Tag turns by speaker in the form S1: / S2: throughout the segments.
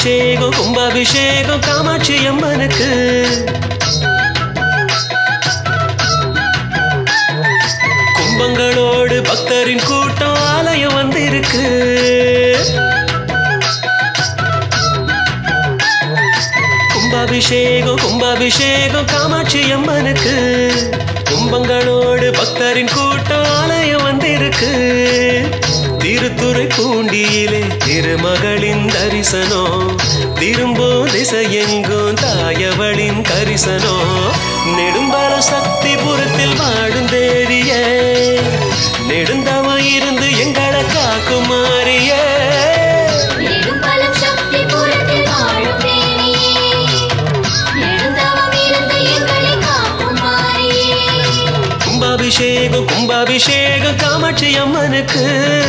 S1: கும்பாபிஷேகம் கும்பாபிஷேகம் காமாட்சி அம்மனுக்கு கும்பங்களோடு பக்தரின் கூட்டம் ஆலயம் வந்திருக்கு கும்பாபிஷேகம் கும்பாபிஷேகம் காமாட்சி அம்மனுக்கு கும்பங்களோடு பக்தரின் கூட்டம் ஆலயம் வந்திருக்கு திருத்துறை பூண்டியிலே திருமகளின் தரிசனம் திரும்பும் திசையெங்கும் தாயவளின் கரிசனம் நெடும்பர சக்திபுரத்தில் வாழும் தேவியே நெடுந்தவம் இருந்து எங்களை காக்கும் மாறியே
S2: நெடும்பலம் சக்தி புறத்தில் வாழும் தேவியே நெடுந்தவம் இருந்து எங்களை காக்கும் மாறியே
S1: கும்பாபிஷேகம் கும்பாபிஷேகம் காமாட்சி அம்மனுக்கு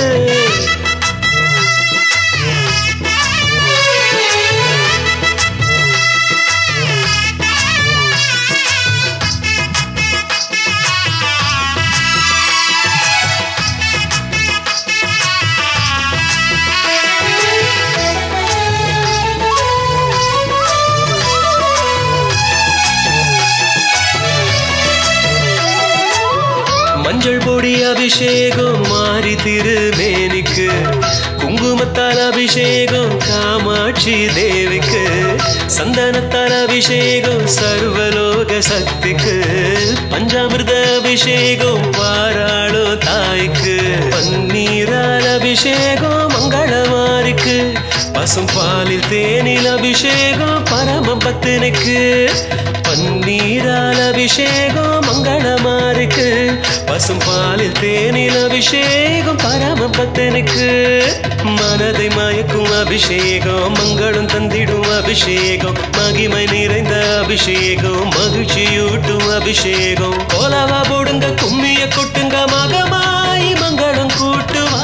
S1: மஞ்சள் பொடி அபிஷேகம் மாறி திருமேனிக்கு குங்குமத்தால் அபிஷேகம் காமாட்சி தேவிக்கு சந்தனத்தால் அபிஷேகம் சர்வலோக சக்திக்கு பஞ்சாமிர்த அபிஷேகம் பாராளோ தாய்க்கு பன்னீரால் அபிஷேகம் மங்களமாரிக்கு பசும் பாலில் தேனில் அபிஷேகம் பரம பத்தினுக்கு பன்னீரால் அபிஷேகம் மங்களமாருக்கு பசும் பாலில் தேனில் அபிஷேகம் பரம பத்தனுக்கு மனதை மயக்கும் அபிஷேகம் மங்களம் தந்திடும் அபிஷேகம் மகிமை நிறைந்த அபிஷேகம் மகிழ்ச்சியூட்டும் அபிஷேகம் கோலவா போடுங்க கும்மிய கொட்டுங்க மகமாய் மங்களம் கூட்டுவா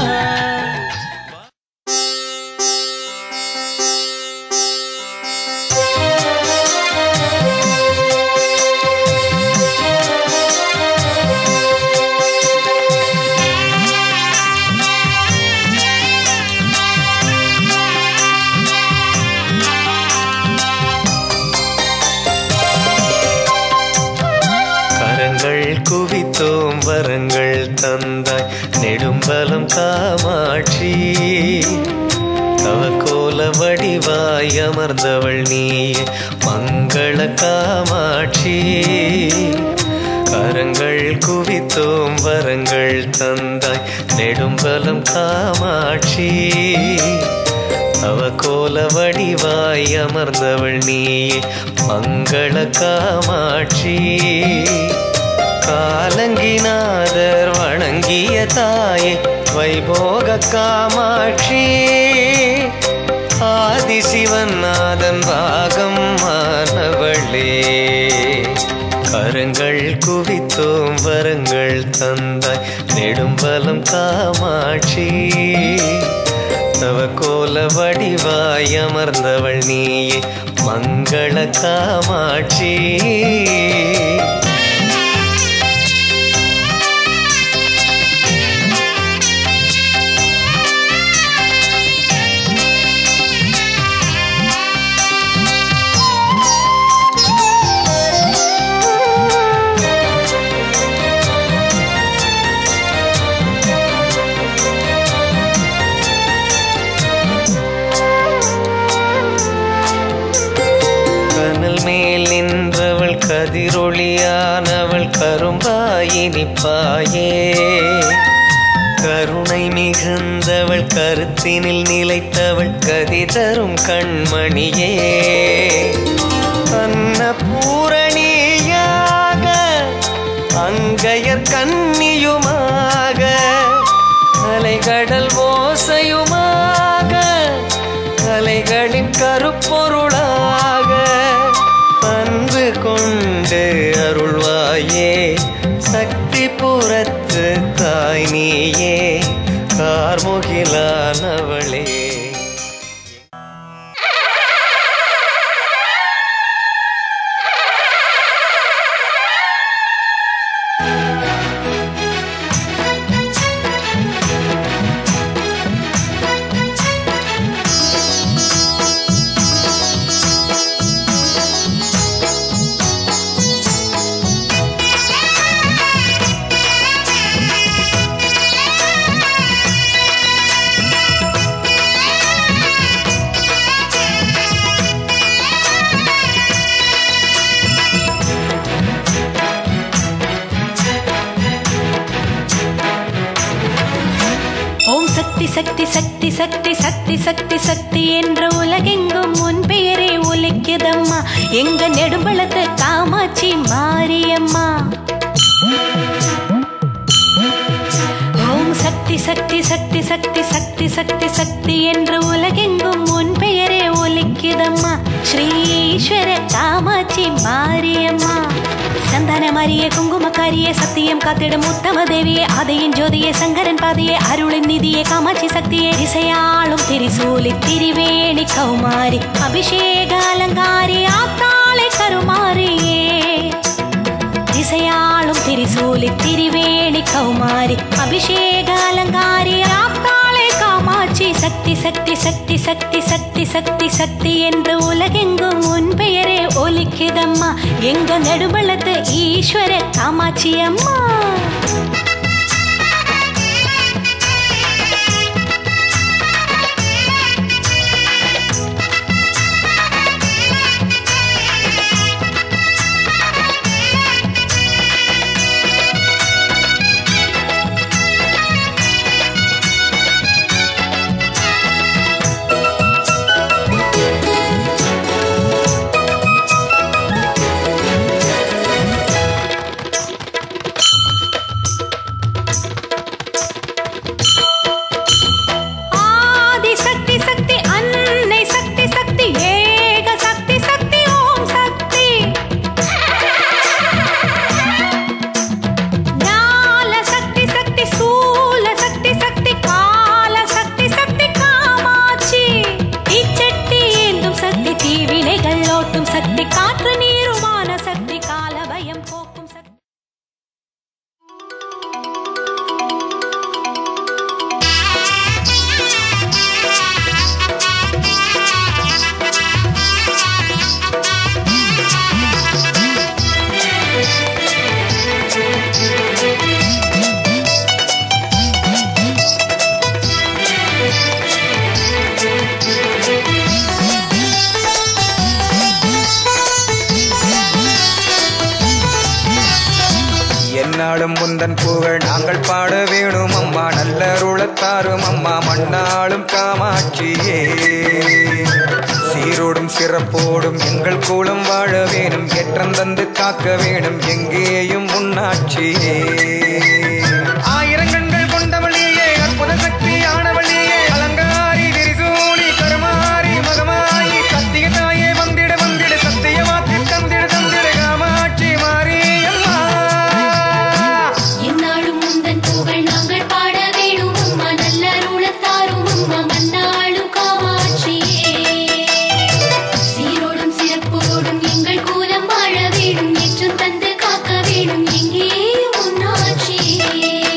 S3: கரங்கள் குவித்தோம் வரங்கள் தந்தாய் நெடும்பலம் காமாட்சி தவக்கோல வடிவாய் அமர்ந்தவள் நீயே மங்கள காமாட்சி கரங்கள் குவித்தோம் வரங்கள் தந்தாய் நெடும்பலம் காமாட்சி அவகோல வடிவாய் அமர்ந்தவள் நீயே மங்கள காமாட்சி காலங்கிநாதர் வணங்கிய தாயே வைபோக காமாட்சி ஆதிசிவன் நாதன் பாகம் மாணவளே கரங்கள் குவித்தோம் வரங்கள் தந்தாய் நெடும்பலம் காமாட்சி தவ கோல வடிவாய் அமர்ந்தவள் நீயே மங்கள காமாட்சி கனல் மேல் நின்றவள் கதிரொளியானவள் கரும்பாயினிப்பாயே கருணை மிகுந்தவள் கருத்தினில் நிலைத்தவள் கதி தரும் கண்மணியே அன்னபூரணியாக அங்கையர் கன்னியுமாக அலைகடல் ஓசையுமாக கலைகளின் கருப்பொருளாக அன்பு கொண்டு அருள்வாயே சக்தி புறத்து தாய் நீயே கார்முகிலானவளே
S4: சக்தி சக்தி சக்தி சக்தி சக்தி சக்தி என்ற உலகெங்கும் உன் பெயரே ஒலிக்குதம்மா எங்க நெடும்பளத்து காமாட்சி மாரியம்மா ஓம் சக்தி சக்தி சக்தி சக்தி சக்தி சக்தி சக்தி என்ற உலகெங்கும் உன் பெயரே ஒலிக்குதம்மா ஸ்ரீ ஈஸ்வர காமாட்சி மாரியம்மா சந்தான மாரியே குங்குமக்காரியே சத்தியம் காத்திடும் உத்தம தேவியே ஆதையின் ஜோதியே சங்கரன் பாதையே அருளின் நிதியே காமாட்சி சக்தியே திசையாளும் திரிசூலி திரிவேணி கௌமாரி அபிஷேக அலங்காரி ஆத்தாளை கருமாரியே திசையாளும் திரிசூலி திரிவேணி கௌமாரி அபிஷேக அலங்காரி ஆத்தாளை காமாட்சி சக்தி சக்தி சக்தி சக்தி சக்தி சக்தி சக்தி என்று உலகெங்கும் உன் பெயரே ஒலிக்குதம்மா எங்க நடுவளத்து ஈஸ்வர காமாட்சி அம்மா ஆதி சக்தி சக்தி அன்னை சக்தி சக்தி ஏக சக்தி சக்தி ஓம் சக்தி ஞால சக்தி சக்தி சூல சக்தி சக்தி கால சக்தி சக்தி காமாட்சி இச்சட்டி ஏந்தும் சக்தி தீவினைகள் ஓட்டும் சக்தி காற்று நீருமான சக்தி கால பயம் போக்கும் சக்தி
S3: என்னாலும் முந்தன் புகழ் நாங்கள் பாட வேணும் அம்மா நல்லருளத்தாரும் அம்மா மண்ணாளும் காமாட்சியே சீரோடும் சிறப்போடும் எங்கள் கூலம் வாழ வேணும் ஏற்றம் தந்து காக்க வேணும் எங்கேயும் முன்னாட்சியே ஆயிரம் கண்கள் கொண்டவளியே அற்புத சக்தியானவளியே அலங்காரி விரிசூலி கருமாரி மகமாயி சத்திய தாயே வந்திட வந்திட சத்திய வாக்கு தந்திட தந்திட காமாட்சி மாரியம்மா
S2: என்னாலும் முந்தன் புகழ் நாங்கள் பாட வேணும் அம்மா நல்லருளத்தாரும் அம்மா மன்னாளும் காமாட்சியே சீரோடும் சிறப்போடும் எங்கள் கூலம் வாழ வேணும் ஏற்றம் தந்து காக்க வேணும் எங்கே உன்னாட்சியே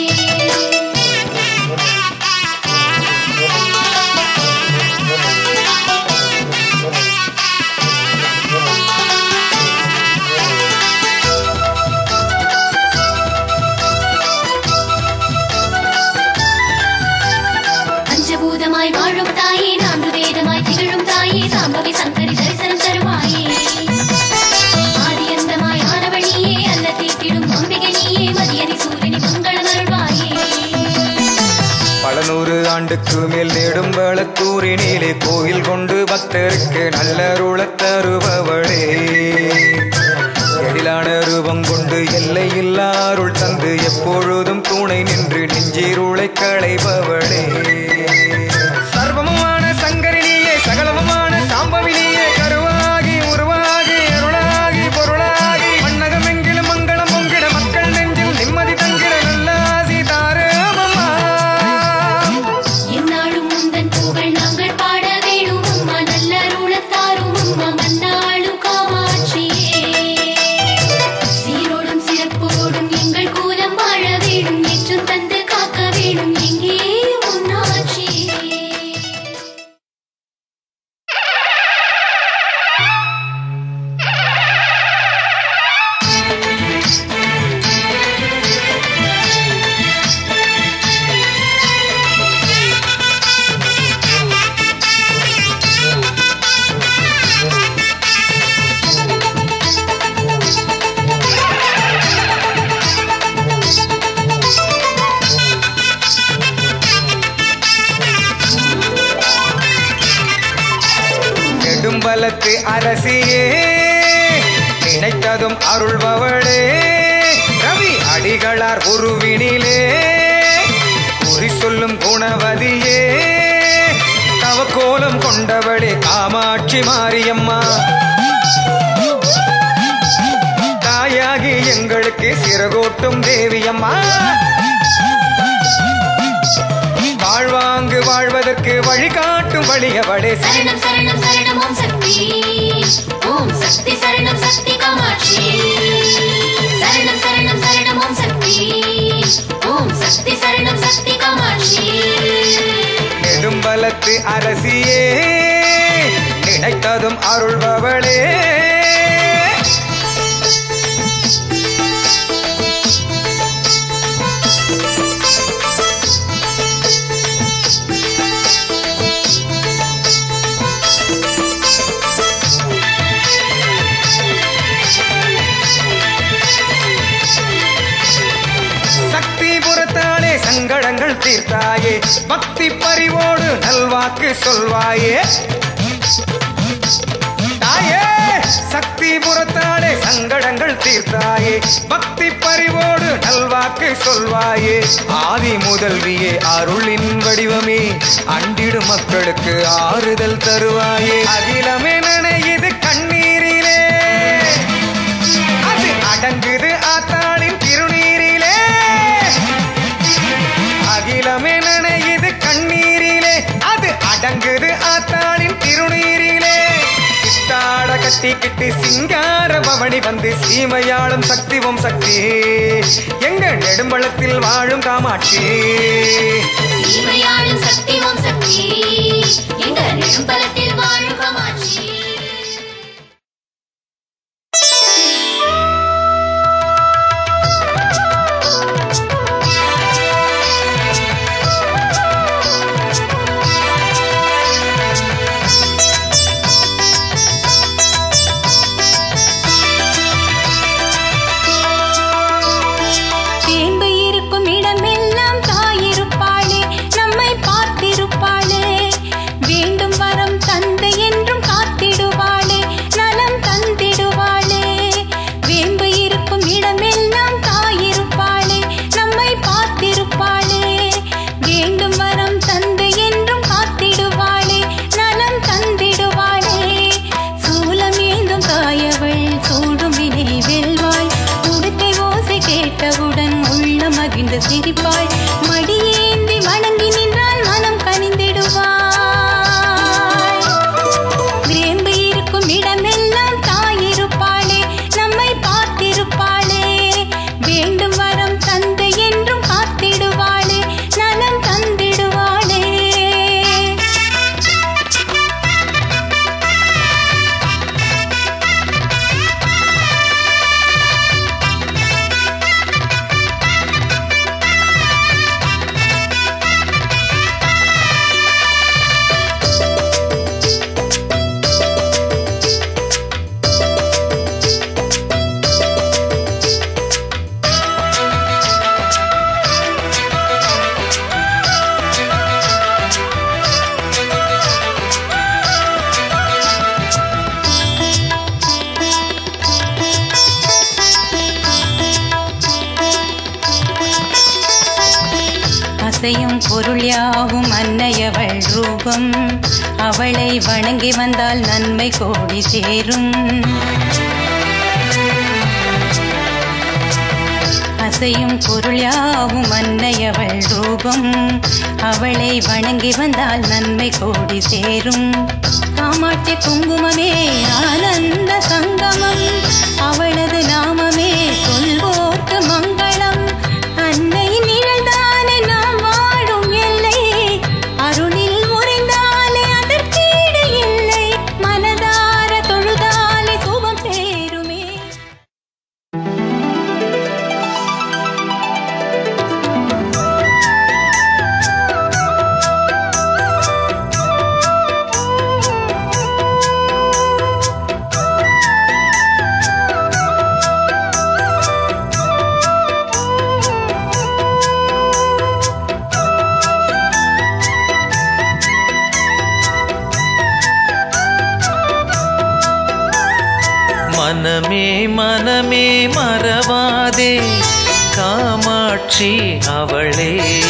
S2: பஞ்சபூதமாய் வாழும் தாயே நான்கு வேதமாய் திகழும் தாயே சாம்பவி சங்கரி தரிசனம் தருவாயே ஆதியந்தமாய் ஆனவழியே அல்ல தீட்டிடும் அம்பிகை நீயே மதியனி சூரியனி மங்களம் அருள்வாயே
S3: பல நூறு ஆண்டுக்கு மேல் நேடும் வளத்தூரினிலே கோயில் கொண்டு பக்தருக்கு நல்லருளத் தருபவளே எழிலான ரூபம் கொண்டு எல்லை அருள் தந்து எப்பொழுதும் துணை நின்று நெஞ்சீருளை களைபவளே சர்வமுமான சங்கரினியே சகலமுமான சாம்பவினியே கருவாகி உருவாகி அருளாகி பொருளாகி மன்னகமெங்கிலும் மங்களம் பொங்கிட மக்கள் நெஞ்சில் நிம்மதி தங்கிட நல்லாசி தாரமம்மா
S2: என்னாலும் முந்தன் புகழ் நாங்கள் பாட வேணும் அம்மா நல்லருளத்தாரும் அம்மா மன்னாளும் காமாட்சியே சீரோடும் சிறப்போடும் எங்கள் கூலம் வாழ வேணும் ஏற்றம் தந்து காக்க வேணும் எங்கே
S3: அரசியே நினைத்ததும் அருள்பவளே ரவி அடிகளார் உருவினிலே குறி சொல்லும் குணவதியே தவக்கோலம் கொண்டவளே காமாட்சி மாரியம்மா தாயாகி எங்களுக்கு சிறகோட்டும் தேவியம்மா வாழ்வாங்கு வாழ்வதற்கு வழிகாட்டும் வழியவளே
S2: சரணம் சரணம் சரணம் ஓம் சக்தி ஓம் சக்தி சரணம் சக்தி காமாட்சி சரணம் சரணம் சரணம் ஓம் சக்தி ஓம் சக்தி சரணம் சக்தி காமாட்சி
S3: நெடும்பலத்து அரசியே நினைத்ததும் அருள்பவளே சக்தி புறத்தாலே சங்கடங்கள் தீர்த்தாயே பக்தி பறிவோடு நல்வாக்கு சொல்வாயே தாயே சக்தி புறத்தாலே சங்கடங்கள் தீர்த்தாயே பக்தி பறிவோடு நல்வாக்கு சொல்வாயே ஆதி முதல்வியே அருளின் வடிவமே அண்டிடு மக்களுக்கு ஆறுதல் தருவாயே அகிலமே நனையுது கண்ணீரிலே அது அடங்குது ஆத்தாளின் திருநீரிலே அகிலமே நனையுது கண்ணீரிலே அது அடங்குது ஆத்தாளின் திருநீரிலே சித்தாட கட்டிக்கிட்டு சிங்கார பவனி வந்து சீமையாளும் சக்திவம் சக்தி எங்க நெடும்பழத்தில் வாழும் காமாட்சி
S2: சீமையாளும் சக்தி ஓம் சக்தி எங்க நெடும்பலத்தில் வாழும் காமாட்சி
S4: தேம்பு இருக்கும் இடமெல்லாம் தாயிருப்பாளே நம்மை பார்த்திருப்பாளே வேண்டும் வரம் தந்தை என்றும் காத்திடுவாளே நலம் தந்திடுவாளே வேம்பு இருக்கும் இடமெல்லாம் தாயிருப்பாளே நம்மை பார்த்திருப்பாளே வேண்டும் வரம் தந்தை என்றும் காத்திடுவாளே நலம் தந்திடுவாளே சூலம் ஏந்தும் தாயவள் சூடும் வினை வெல்வாள் உடுக்கை ஓசை கேட்டவுடன் உள்ள மகிழ்ந்து சிரிப்பாள் மடியேந்தி வணங்கி நின்றால் மனம் கனிந்திடுவாள் வேம்பு இருக்கும் இடமெல்லாம் தாயிருப்பாளே நம்மை பார்த்திருப்பாளே வேண்டும் வரம் தந்தை என்றும் காத்திடுவாளே நலம் தந்திடுவாளே அசையும் பொருள் யாவும் அன்னையவள் ரூபம் அவளை வணங்கி வந்தால் நன்மை கோடி சேரும் அசையும் பொருள் யாவும் அன்னையவள் ரூபம் அவளை வணங்கி வந்தால் நன்மை கோடி சேரும் காமாட்சி குங்குமமே ஆனந்த சங்கமம் அவளது நாமமே சொல்வோர்க்கு மங்களம் அன்னையின் நிழல்தானே நாம் வாழும் எல்லை அருளில் உறைந்தாலே அதற்கீடு இல்லை மனதார தொழுதாலே சுபம் சேருமே
S5: மறவாதே காமாட்சி அவளே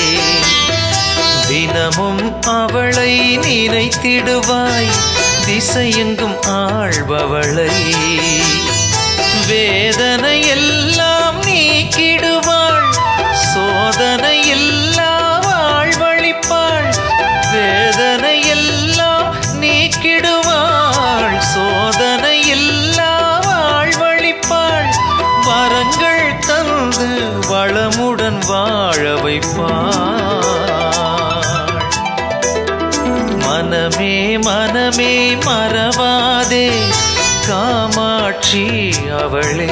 S5: தினமும் அவளை நினைத்திடுவாய் திசையெங்கும் ஆள்பவளை வேதனை எல்லாம் நீக்கிடுவாள் சோதனை எல்லாம் வாழ்வழிப்பாள் வேதனை எல்லாம் நீக்கிடுவாள் சோதனை எல்லாம் வாழ்வழிப்பாள் வரங்கள் தந்து வளமுடன் வாழ வைப்பாள் மனமே மனமே மறவாதே காமாட்சி அவளே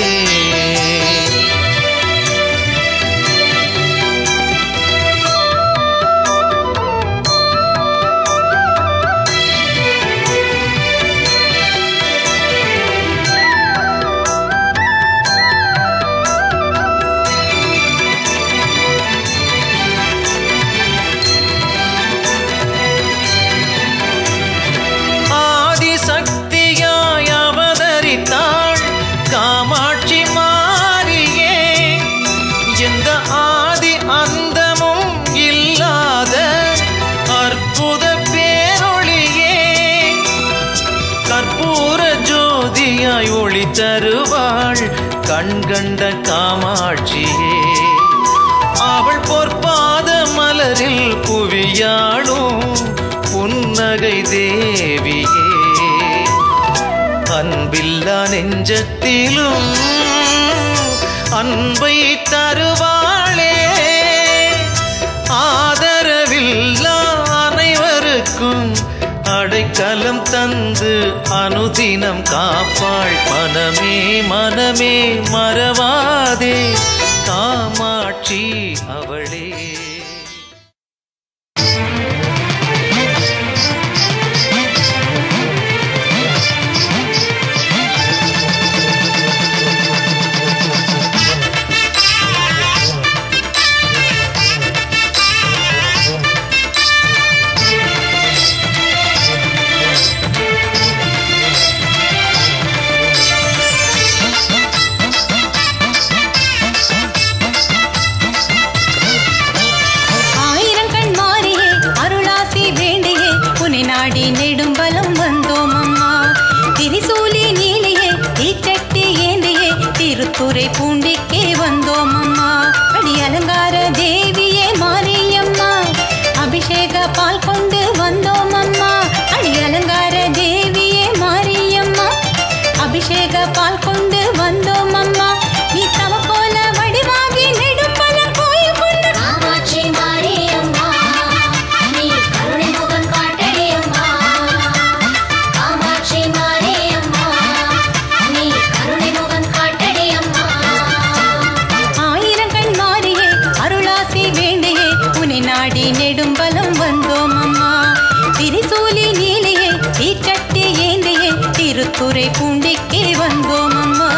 S5: ஆதிசக்தியாய் அவதரித்தாள் காமாட்சி மாறியே எந்த ஆதி அந்தமும் இல்லாத அற்புத பேரொளியே கற்பூர ஜோதியாய் ஒளி தருவாள் கண்கண்ட காமாட்சியே அவள் பொற்பாத மலரில் புவியாளும் புன்னகை தேவியே அன்பில்லா நெஞ்சத்திலும் அன்பை தருவாளே ஆதரவில்லா அனைவருக்கும் அடைக்கலம் தந்து அனுதினம் காப்பாள் மனமே மனமே மறவாதே காமாட்சி அவளே
S4: ஆயிரம் கண் மாறியே அருளாசி வேண்டியே உன்னை நாடி நெடும்பலம் வந்தோம் அம்மா திரிசூலி நீலியே தீச்சட்டி ஏந்தியே திருத்துறை பூண்டிக்கே வந்தோம் அம்மா அடி அலங்கார தேவியே மாரியம்மா அபிஷேக பால் கொண்டு வந்தோம் அம்மா அடி அலங்கார தேவியே மாரியம்மா அபிஷேக பால் கொண்டு வந்தோம் அம்மா நீ தவ போல வடிவாகி நெடும்பலம் கோயில் கொண்டு
S2: காமாட்சி மாரியம்மா நீ கருணை முகம் காட்டடியம்மா காமாட்சி மாரியம்மா நீ கருணை முகம் காட்டடியம்மா
S4: ஆயிரம் கண் மாறியே அருளாசி வேண்டியே உன்னை நாடி நெடும்பலம் வந்தோம் அம்மா திரிசூலி நீலியே தீச்சட்டி ஏந்தியே திருத்துறை பூண்டிக்கே வந்தோம் அம்மா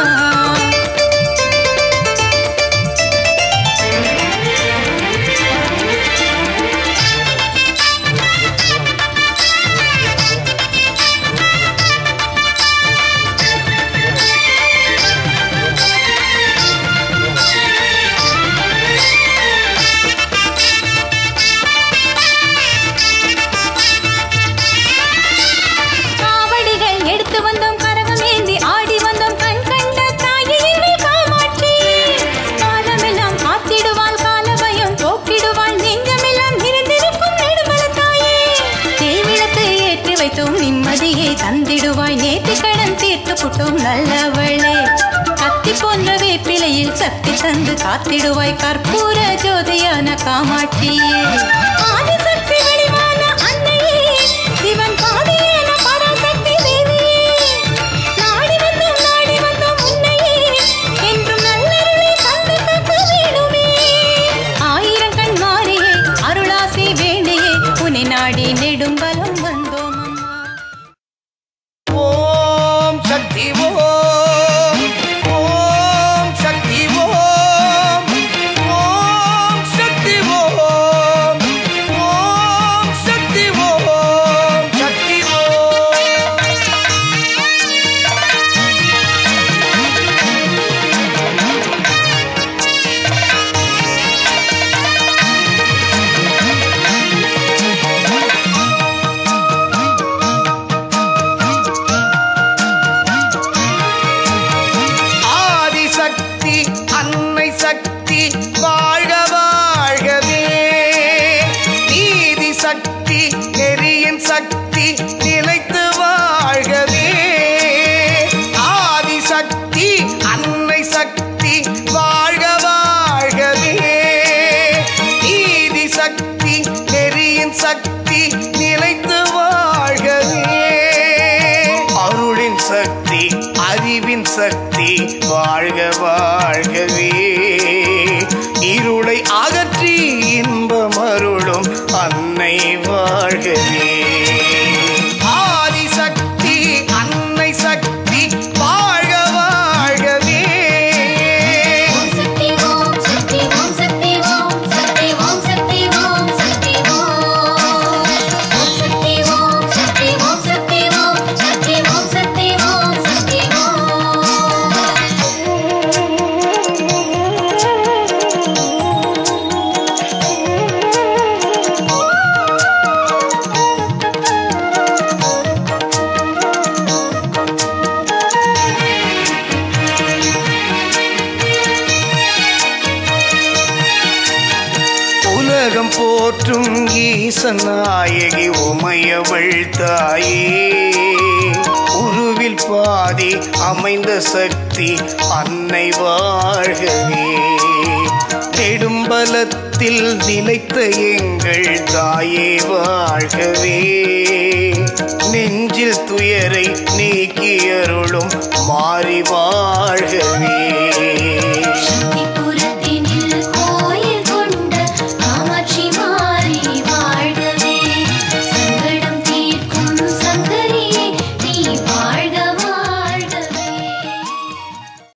S4: காவடிகள் எடுத்து வந்தோம் கரகம் ஏந்தி ஆடி வந்தோம் கண் கண்ட தாயினி காமாட்சி காலமெல்லாம் காத்திடுவாள் காலபயம் போக்கிடுவாள் நெஞ்சமெல்லாம் நிறைந்திருக்கும் நெடுமல தாயே தேவிளக்கு ஏற்றி வைத்தோம் நிம்மதியை தந்திடுவாய் நேற்று கடன் தீர்த்து புட்டோம் நல்லவளே கத்தி போன்ற வேப்பிலையில் சக்தி தந்து காத்திடுவாய் கற்பூர ஜோதியான காமாட்சியே ஆதிசக்தி வடிவான அன்னையே சிவன் பாதையான பராசக்தி தேவியே நாடி வந்தோம் நாடி வந்தோம் உன்னையே என்றும் நல்லருளை தந்து காக்க வேணுமே ஆயிரம் கண் மாறியே அருளாசி வேண்டியே உன்னை நாடி நெடும்பலம் வந்தோம் அம்மா
S3: ஓம் சக்தி ஓம் ஓம் சக்தி ஓம் ஓம் சக்தி ஓம் ஓம்
S6: சக்தி வாழ்க வாழ்கவே நீதி சக்தி நெறியின் சக்தி நிலைத்து வாழ்கவே ஆதி சக்தி அன்னை சக்தி வாழ்க வாழ்கவே நீதி சக்தி நெறியின் சக்தி நிலைத்து வாழ்கவே அருளின் சக்தி அறிவின் சக்தி வாழ்க வாழ்கவே இருளை அகற்றி இன்பம் அருளும் அன்னை வாழ்கவே ஆதி சக்தி அன்னை சக்தி வாழ்க வாழ்கவே
S2: ஓம் சக்தி ஓம் சக்தி ஓம் சக்தி ஓம் சக்தி ஓம் சக்தி ஓம் சக்தி ஓம் ஓம் சக்தி ஓம் சக்தி ஓம் சக்தி ஓம் சக்தி ஓம் சக்தி ஓம் சக்தி ஓம்
S6: உலகம் போற்றும் ஈசன் நாயகி உமையவள் தாயே உருவில் பாதி அமைந்த சக்தி அன்னை வாழ்கவே நெடும்பலத்தில் நிலைத்த எங்கள் தாயே வாழ்கவே நெஞ்சில் துயரை நீக்கி அருளும் மாறி வாழ்கவே